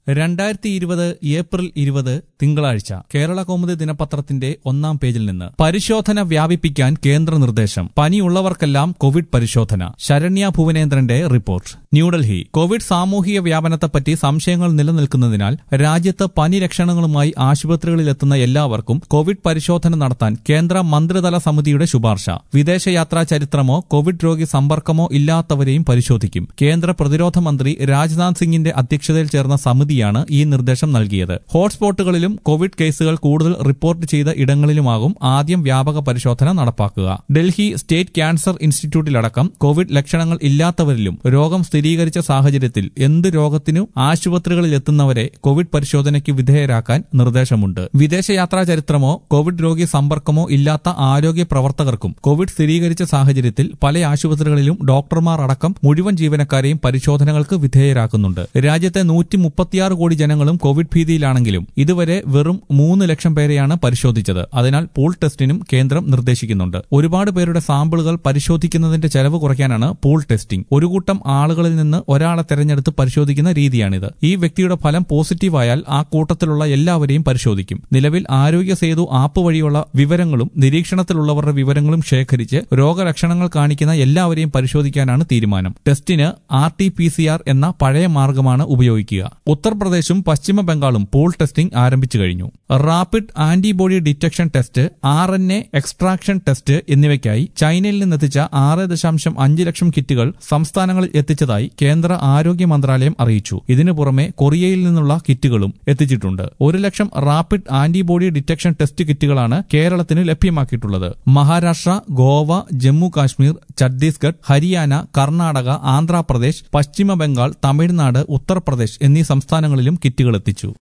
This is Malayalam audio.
രണ്ടായിരത്തി ഇരുപത് ഏപ്രിൽ ഇരുപത് തിങ്കളാഴ്ച കേരള കൗമുദി ദിനപത്രത്തിന്റെ ഒന്നാം പേജിൽ നിന്ന് പരിശോധന വ്യാപിപ്പിക്കാൻ കേന്ദ്ര നിർദ്ദേശം പനിയുള്ളവർക്കെല്ലാം കോവിഡ് പരിശോധന ശരണ്യ ഭുവനേന്ദ്രന്റെ റിപ്പോർട്ട് ന്യൂഡൽഹി കോവിഡ് സാമൂഹിക വ്യാപനത്തെപ്പറ്റി സംശയങ്ങൾ നിലനിൽക്കുന്നതിനാൽ രാജ്യത്ത് പനി ലക്ഷണങ്ങളുമായി ആശുപത്രികളിലെത്തുന്ന എല്ലാവർക്കും കോവിഡ് പരിശോധന നടത്താൻ കേന്ദ്ര മന്ത്രിതല സമിതിയുടെ ശുപാർശ വിദേശയാത്രാ ചരിത്രമോ കോവിഡ് രോഗി സമ്പർക്കമോ ഇല്ലാത്തവരെയും പരിശോധിക്കും കേന്ദ്ര പ്രതിരോധ മന്ത്രി രാജ്നാഥ് സിംഗിന്റെ അധ്യക്ഷതയിൽ ചേർന്ന സമിതിയാണ് ഈ നിർദ്ദേശം നൽകിയത് ഹോട്ട്സ്പോട്ടുകളിലും കോവിഡ് കേസുകൾ കൂടുതൽ റിപ്പോർട്ട് ചെയ്ത ഇടങ്ങളിലുമാകും ആദ്യം വ്യാപക പരിശോധന നടപ്പാക്കുക ഡൽഹി സ്റ്റേറ്റ് ക്യാൻസർ ഇൻസ്റ്റിറ്റ്യൂട്ടിലടക്കം കോവിഡ് ലക്ഷണങ്ങൾ ഇല്ലാത്തവരിലും രോഗം സ്ഥിരീകരിച്ച സാഹചര്യത്തിൽ എന്ത് രോഗത്തിനും ആശുപത്രികളിൽ എത്തുന്നവരെ കോവിഡ് പരിശോധനയ്ക്ക് വിധേയരാക്കാൻ നിർദ്ദേശമുണ്ട് വിദേശയാത്രാ ചരിത്രമോ കോവിഡ് രോഗി സമ്പർക്കമോ ഇല്ലാത്ത ആരോഗ്യ പ്രവർത്തകർക്കും കോവിഡ് സ്ഥിരീകരിച്ച സാഹചര്യത്തിൽ പല ആശുപത്രികളിലും ഡോക്ടർമാർ അടക്കം മുഴുവൻ ജീവനക്കാരെയും പരിശോധനകൾക്ക് വിധേയരാക്കുന്നുണ്ട് രാജ്യത്തെ നൂറ്റി മുപ്പത്തിയാറ് കോടി ജനങ്ങളും കോവിഡ് ഭീതിയിലാണെങ്കിലും ഇതുവരെ വെറും മൂന്ന് ലക്ഷം പേരെയാണ് പരിശോധിച്ചത് അതിനാൽ പൂൾ ടെസ്റ്റിനും കേന്ദ്രം നിർദ്ദേശിക്കുന്നുണ്ട് ഒരുപാട് പേരുടെ സാമ്പിളുകൾ പരിശോധിക്കുന്നതിന്റെ ചെലവ് കുറയ്ക്കാനാണ് പൂൾ ടെസ്റ്റിംഗ് ഒരു കൂട്ടം ആളുകളിൽ നിന്ന് ഒരാളെ തെരഞ്ഞെടുത്ത് പരിശോധിക്കുന്ന രീതിയാണിത് ഈ വ്യക്തിയുടെ ഫലം പോസിറ്റീവായാൽ ആ കൂട്ടത്തിലുള്ള എല്ലാവരെയും പരിശോധിക്കും നിലവിൽ ആരോഗ്യ സേതു ആപ്പ് വഴിയുള്ള വിവരങ്ങളും നിരീക്ഷണത്തിലുള്ളവരുടെ വിവരങ്ങളും ശേഖരിച്ച് രോഗലക്ഷണങ്ങൾ കാണിക്കുന്ന എല്ലാവരെയും പരിശോധിക്കാനാണ് തീരുമാനം ടെസ്റ്റിന് R T P C R എന്ന പഴയ മാർഗമാണ് ഉപയോഗിക്കുക ഉത്തർപ്രദേശും പശ്ചിമ ബംഗാളും പൂൾ ടെസ്റ്റിംഗ് ആരംഭിച്ചു കഴിഞ്ഞു rapid antibody detection test R N A extraction test എന്നിവയ്ക്കായി ചൈനയിൽ നിന്നെത്തിച്ച ആറ് ദശാംശം അഞ്ച് ലക്ഷം കിറ്റുകൾ സംസ്ഥാനങ്ങളിൽ എത്തിച്ചതായി കേന്ദ്ര ആരോഗ്യ മന്ത്രാലയം അറിയിച്ചു ഇതിനു പുറമെ കൊറിയയിൽ നിന്നുള്ള കിറ്റുകളും എത്തിച്ചിട്ടുണ്ട് ഒരു lakh rapid antibody detection test കിറ്റുകളാണ് കേരളത്തിന് ലഭ്യമാക്കിയിട്ടുള്ളത് മഹാരാഷ്ട്ര ഗോവ ജമ്മു കാശ്മീർ ഛത്തീസ്ഗഡ് ഹരിയാന കർണാടക ആന്ധ്രാപ്രദേശ് പശ്ചിമ ബംഗാൾ തമിഴ്നാട് ഉത്തർപ്രദേശ് എന്നീ സംസ്ഥാനങ്ങളിലും കിറ്റുകൾ എത്തിച്ചു